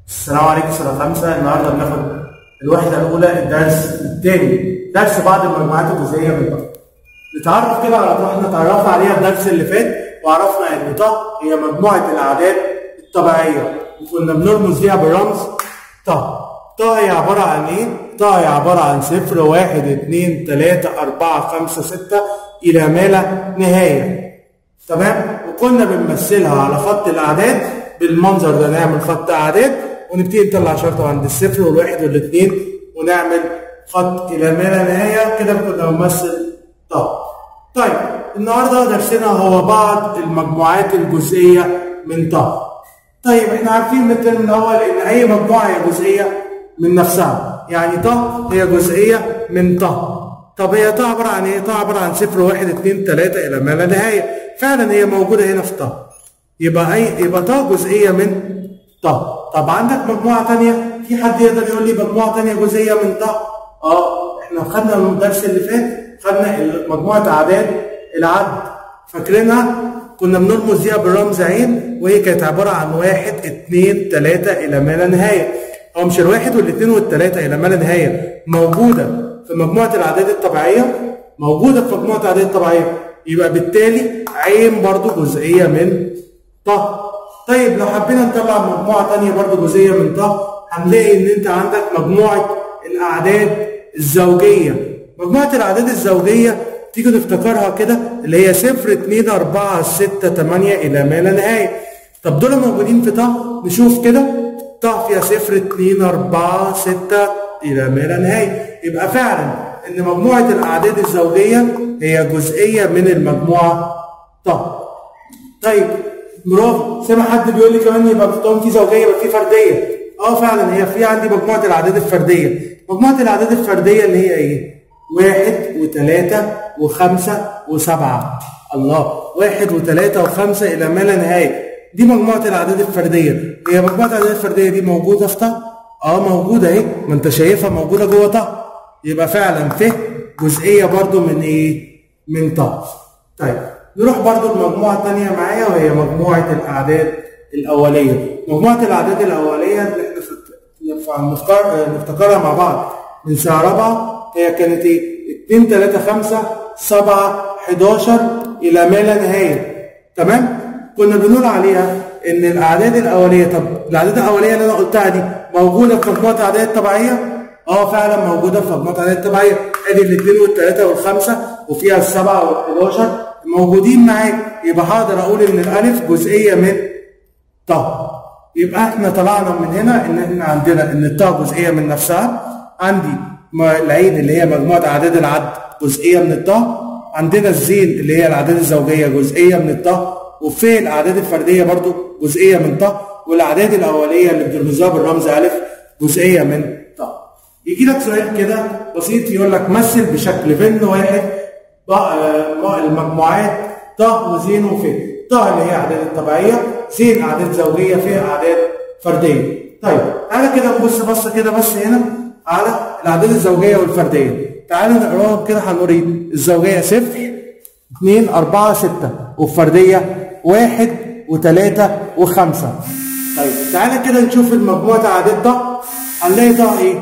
السلام عليكم سنة خمسة النهاردة بناخد الوحدة الأولى الدرس الثاني درس بعض المجموعات الجزئية من طه نتعرف كده على طه احنا اتعرفنا عليها الدرس اللي فات وعرفنا إن طه هي مجموعة الأعداد الطبيعية وكنا بنرمز ليها بالرمز طه طه هي عبارة عن إيه؟ طه هي عبارة عن صفر واحد اتنين تلاتة أربعة خمسة ستة إلى ما لا نهاية تمام وكنا بنمثلها على خط الاعداد بالمنظر ده نعمل خط اعداد ونبتدي نطلع شرطه عند الصفر والواحد والاثنين ونعمل خط الى ما لا نهايه كده كنا بنمثل طب طيب النهارده درسنا هو بعض المجموعات الجزئيه من طه طيب احنا عارفين من الترم الاول ان اي مجموعه هي جزئيه من نفسها يعني طه هي جزئيه من طه طب هي طه عباره عن ايه؟ طه عباره عن صفر واحد اتنين تلاته الى ما لا نهايه فعلا هي موجوده هنا في طه يبقى اي يبقى طه جزئيه من طه طب عندك مجموعه ثانيه في حد يقدر يقول لي مجموعه ثانيه جزئيه من طه اه احنا خدنا الدرس اللي فات خدنا مجموعه اعداد العد فاكرينها كنا بنرمز ليها بالرمز عين وهي كانت عباره عن واحد اتنين تلاته الى ما لا نهايه هو مش الواحد والاثنين والثلاثه الى ما لا نهايه موجوده في مجموعه الاعداد الطبيعيه موجوده في مجموعه الاعداد الطبيعيه يبقى بالتالي عين برضو جزئيه من طه طيب لو حبينا نطلع مجموعه ثانيه برضو جزئيه من طه هنلاقي ان انت عندك مجموعه الاعداد الزوجيه مجموعه الاعداد الزوجيه تيجي نفتكرها كده اللي هي 0 2 4 6 8 الى ما لا نهايه طب دول موجودين في طه نشوف كده طه فيها 0 2 4 6 الى ما لا نهايه يبقى فعلا ان مجموعه الاعداد الزوجيه هي جزئيه من المجموعه طه طيب برافو سامع حد بيقول لي كمان يبقى طالما في زوجيه يبقى في فرديه اه فعلا هي في عندي مجموعه الاعداد الفرديه مجموعه الاعداد الفرديه اللي هي ايه واحد وثلاثة وخمسة وسبعة الله واحد وثلاثة وخمسة إلى ما لا نهاية دي مجموعة الأعداد الفردية هي مجموعة الأعداد الفردية دي موجودة في طه؟ اه موجودة اهي ما انت شايفها موجودة جوه طه يبقى فعلا ف جزئية برضو من ايه؟ من طه طيب نروح برضو لمجموعة تانية معايا وهي مجموعة الأعداد الأولية مجموعة الأعداد الأولية اللي احنا نفتكرها مع بعض من ساعة رابعة هي كانت ايه؟ 2 3 5 7 11 إلى ما لا نهاية تمام؟ كنا بنقول عليها ان الاعداد الاوليه طب الاعداد الاوليه اللي انا قلتها دي موجوده في مجموعه الاعداد الطبيعيه اه فعلا موجوده في مجموعه الاعداد الطبيعيه ادي الاثنين والثلاثه والخمسه وفيها السبعه وال11 موجودين معاك يبقى هقدر اقول ان الالف جزئيه من طه يبقى احنا طلعنا من هنا ان احنا عندنا ان الطه جزئيه من نفسها عندي العين اللي هي مجموعه اعداد العد جزئيه من الطه عندنا الزين اللي هي الاعداد الزوجيه جزئيه من الطه وفي الاعداد الفرديه برضو جزئيه من طه والاعداد الاوليه اللي بنرمزها بالرمز الف جزئيه من طه يجي لك سؤال كده بسيط يقول لك مثل بشكل فن واحد المجموعات طه وزين وفي طه اللي هي اعداد الطبيعيه زين اعداد زوجيه في اعداد فرديه طيب تعالى كده نبص بصه كده بس هنا على الاعداد الزوجيه والفرديه تعالى نقراهم كده هنقول ايه الزوجيه صفر 2 4 6 والفرديه واحد وثلاثة وخمسة طيب تعالى كده نشوف المجموعة أعداد طه هنلاقي طه إيه؟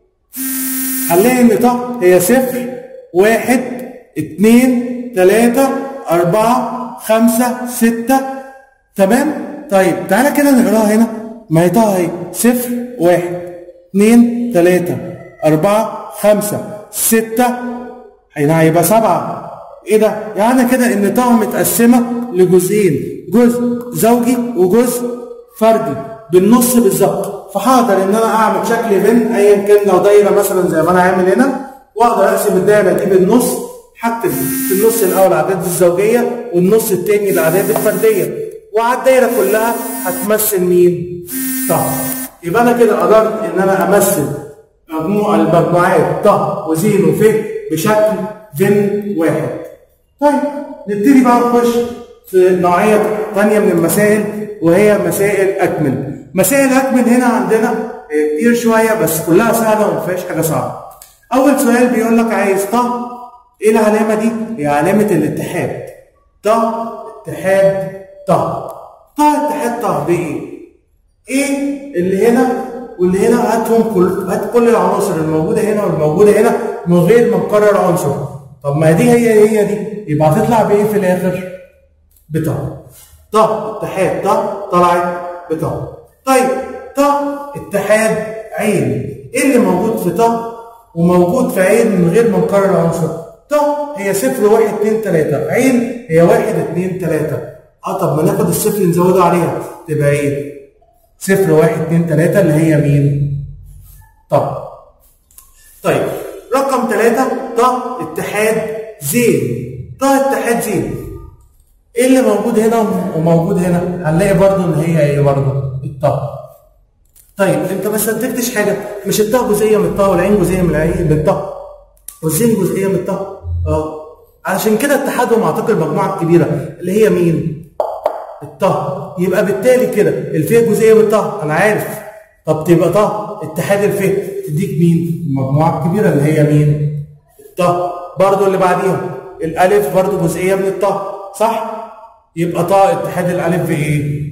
هنلاقي إن طه هي صفر واحد اتنين تلاتة أربعة خمسة ستة تمام؟ طيب تعالى كده نقراها هنا ما هي طه إيه؟ صفر واحد اتنين تلاتة أربعة خمسة ستة هنا هيبقى سبعة ايه ده؟ يعني كده ان طه متقسمه لجزئين، جزء زوجي وجزء فردي بالنص بالظبط، فهقدر ان انا اعمل شكل فين ايا كان لو دايره مثلا زي ما انا عامل هنا واقدر اقسم الدايره دي بالنص هكتب في النص الاول الاعداد الزوجيه والنص الثاني الاعداد الفرديه، وعلى الدايره كلها هتمثل مين؟ طه. يبقى انا كده قدرت ان انا امثل مجموع المجموعات طه وزين وف بشكل فين واحد. طيب نبتدي بقى نخش في نوعية تانية من المسائل وهي مسائل أكمل. مسائل أكمل هنا عندنا كتير شوية بس كلها سهلة وما فيهاش حاجة صعبة. أول سؤال بيقول لك عايز طه إيه العلامة دي؟ هي علامة الاتحاد. طه اتحاد طه. طه اتحاد طه بإيه؟ ايه اللي هنا واللي هنا هاتهم كل هات كل العناصر الموجوده هنا والموجوده هنا من غير ما نكرر عنصر طب ما دي هي هي دي يبقى هتطلع بايه في الاخر؟ بطا طا اتحاد طا طلعت بطا طيب طا اتحاد عين ايه اللي موجود في طا وموجود في عين من غير ما نكرر عنصر طا هي صفر واحد اتنين تلاته عين هي واحد اتنين تلاته اه طب ما ناخد الصفر نزوده عليها تبقى ايه؟ صفر واحد اتنين تلاته اللي هي مين؟ طب طيب رقم ثلاثة طا اتحاد زين طا اتحاد زين ايه اللي موجود هنا وموجود هنا هنلاقي برضو ان هي ايه برضو الطا طيب انت ما استنتجتش حاجه مش الطا جزئيه من الطا والعين جزئيه من العين من الطا والزين جزئيه من الطا اه علشان كده اتحادهم اعتقد المجموعه الكبيره اللي هي مين الطا يبقى بالتالي كده الفيه جزئيه من الطا انا عارف طب تبقى طا اتحاد الفيه تديك مين المجموعه الكبيره اللي هي مين الطا برضو اللي بعديها الالف برضو جزئيه من الطا صح يبقى طا اتحاد الالف بايه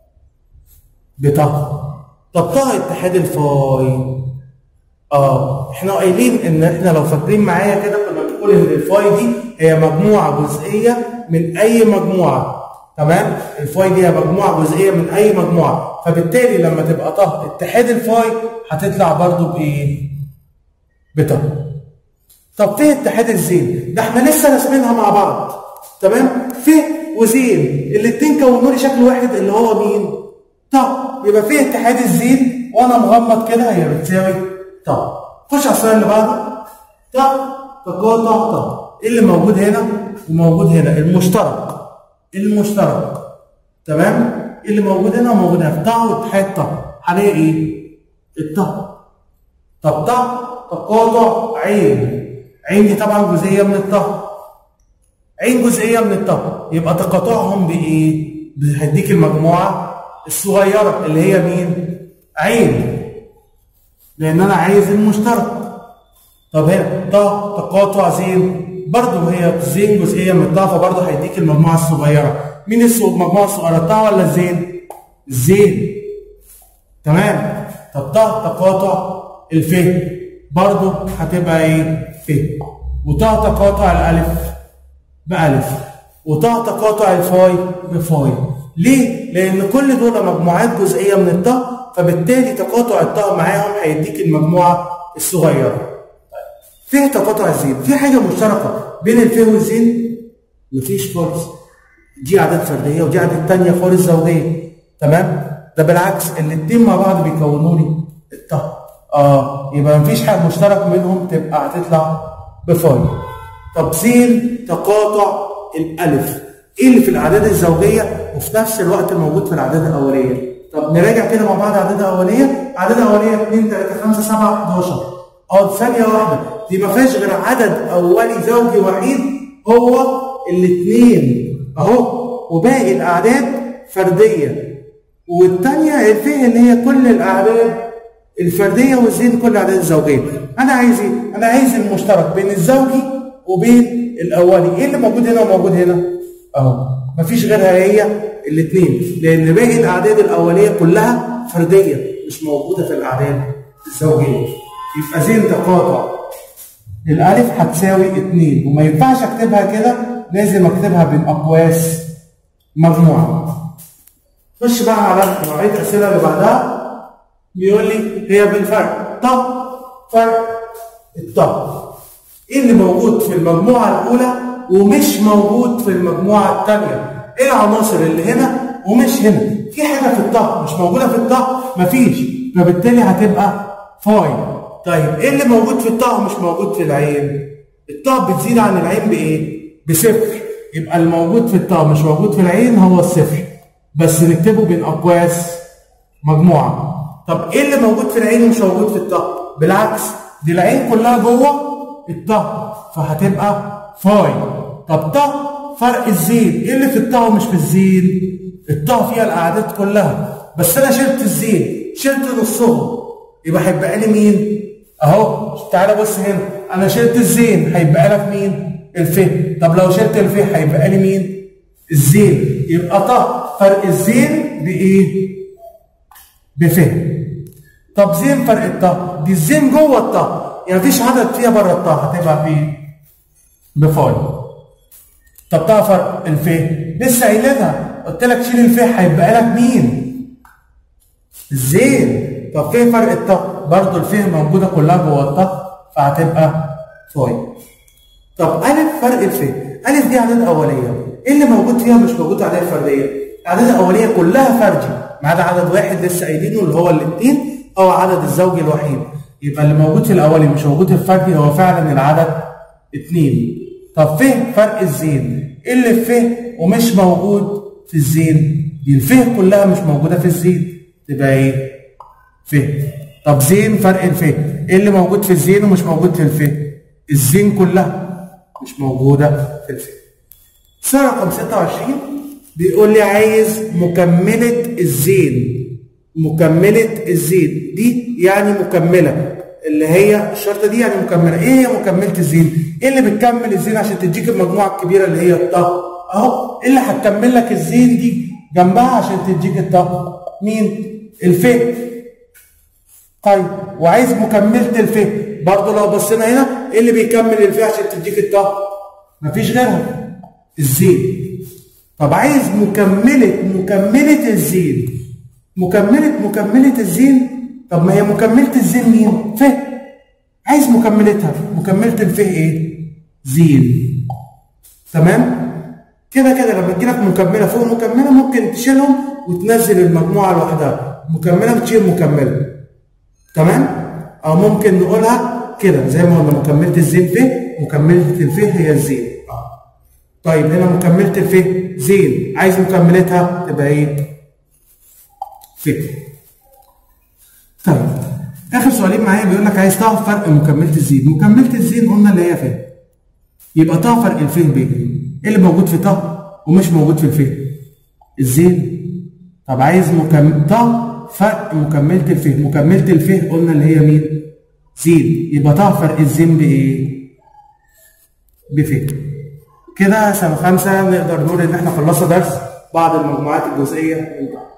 بطا طب طا اتحاد الفاي اه احنا قايلين ان احنا لو فاكرين معايا كده كنا بنقول ان الفاي دي هي مجموعه جزئيه من اي مجموعه تمام الفاي دي هي مجموعه جزئيه من اي مجموعه فبالتالي لما تبقى طه اتحاد الفاي هتطلع برضو بايه بطه طب فين اتحاد الزين ده احنا لسه راسمينها مع بعض تمام في وزين الاثنين كونوا لي شكل واحد اللي هو مين طب يبقى في اتحاد الزين وانا مغمض كده هي بتساوي طب خش على السؤال اللي بعده طب تقاطع طب ايه اللي موجود هنا وموجود هنا المشترك المشترك تمام اللي موجود هنا وموجود هنا طا واتحاد طا هلاقي ايه الطا طب طا تقاطع عين عين دي طبعا جزئيه من الطا عين جزئيه من الطا يبقى تقاطعهم بايه هيديك المجموعه الصغيره اللي هي مين عين لان انا عايز المشترك طب هنا طا تقاطع زين برضه هي زين جزئيه من الطا فبرضه هيديك المجموعه الصغيره مين المجموعه الصغيره الطا ولا الزين الزين تمام طب طا تقاطع الف برضه هتبقى ايه ف وطا تقاطع الالف بألف وطا تقاطع الفاي بفاي ليه؟ لأن كل دول مجموعات جزئية من الطا فبالتالي تقاطع الطا معاهم هيديك المجموعة الصغيرة. فيه تقاطع الزين، في حاجة مشتركة بين الفيه والزين؟ مفيش خالص. دي أعداد فردية ودي أعداد تانية خالص زوجية. تمام؟ ده بالعكس الاتنين مع بعض بيكونوا لي الطا. اه يبقى مفيش حاجة مشترك منهم تبقى هتطلع بفاي. طب زين تقاطع الالف ايه اللي في الاعداد الزوجيه وفي نفس الوقت موجود في الاعداد الاوليه طب نراجع كده مع بعض اعداد اوليه اعداد اوليه 2 3 5 7 11 اه ثانيه واحده دي ما فيهاش غير عدد اولي زوجي وحيد هو الاثنين اهو وباقي الاعداد فرديه والثانيه الفيه اللي هي كل الاعداد الفرديه والزين كل الاعداد الزوجيه انا عايز ايه انا عايز المشترك بين الزوجي وبين الاولي ايه اللي موجود هنا وموجود هنا اهو مفيش غيرها هي الاثنين لان باقي الاعداد الاوليه كلها فرديه مش موجوده في الاعداد الزوجيه يبقى زين تقاطع الالف هتساوي 2 وما ينفعش اكتبها كده لازم اكتبها بين اقواس مجموعه خش بقى على نوعيه الاسئله اللي بعدها بيقول لي هي بالفرق طب فرق الطب ايه اللي موجود في المجموعه الاولى ومش موجود في المجموعه الثانيه ايه العناصر اللي هنا ومش هنا في حاجه في الطه مش موجوده في الطه مفيش فبالتالي هتبقى فاي طيب ايه اللي موجود في الطه ومش موجود في العين الطه بتزيد عن العين بايه بصفر يبقى الموجود في الطه مش موجود في العين هو الصفر بس نكتبه بين اقواس مجموعه طب ايه اللي موجود في العين ومش موجود في الطه بالعكس دي العين كلها جوه الطه فهتبقى فاي طب طه فرق الزين ايه اللي في الطه ومش في الزين الطه فيها الاعداد كلها بس انا شلت الزين شلت نصهم يبقى هيبقى لي مين اهو تعالى بص هنا انا شلت الزين هيبقى لك مين الف طب لو شلت الف هيبقى لي مين الزين يبقى طه فرق الزين بايه بفهم طب زين فرق الطه دي الزين جوه الطه يعني مفيش عدد فيها بره الطه هتبقى ب بفاي طب طه فرق الف لسه قايلينها قلت لك شيل الف هيبقى لك مين الزين طب فين فرق الطه برضه الف موجوده كلها جوه الطه فهتبقى فاي طب الف فرق الف الف دي اعداد اوليه ايه اللي موجود فيها مش موجود اعداد فرديه الاعداد الاوليه كلها فردي ما عدا عدد واحد لسه قايلينه اللي هو الاثنين او عدد الزوج الوحيد يبقى اللي موجود في الاولي مش موجود في الفردي هو فعلا العدد اثنين طب فه فرق الزين ايه اللي في فه ومش موجود في الزين دي الفه كلها مش موجوده في الزين تبقى ايه فه طب زين فرق الفه ايه اللي موجود في الزين ومش موجود في الفه الزين كلها مش موجوده في الفه سؤال رقم 26 بيقول لي عايز مكمله الزين مكملة الزين دي يعني مكملة اللي هي الشرطة دي يعني مكملة ايه هي مكملة الزين؟ ايه اللي بتكمل الزين عشان تديك المجموعة الكبيرة اللي هي الطه؟ اهو ايه اللي هتكمل لك الزين دي جنبها عشان تديك الطه؟ مين؟ الف طيب وعايز مكملة الف برضه لو بصينا هنا ايه اللي بيكمل الف عشان تديك الطه؟ مفيش غيرها الزين طب عايز مكملة مكملة الزين مكملة مكملة الزين طب ما هي مكملة الزين مين؟ ف عايز مكملتها مكملة الف ايه؟ زين تمام؟ كده كده لما تجيلك مكملة فوق مكملة ممكن تشيلهم وتنزل المجموعة لوحدها مكملة بتشيل مكملة تمام؟ أو ممكن نقولها كده زي ما قلنا مكملة الزين ف مكملة الف هي الزين طيب هنا مكملة الف زين عايز مكملتها تبقى ايه؟ فكر طيب اخر سؤالين معايا بيقول لك عايز تعرف فرق مكمله الزين مكمله الزين قلنا اللي هي فين يبقى طه فرق الف ب ايه اللي موجود في طه ومش موجود في الف الزين طب عايز مكم طه فرق مكمله الف مكمله الف قلنا اللي هي مين زين يبقى طه فرق الزين بايه بف كده سنه خمسه نقدر نقول ان احنا خلصنا درس بعض المجموعات الجزئيه من بعض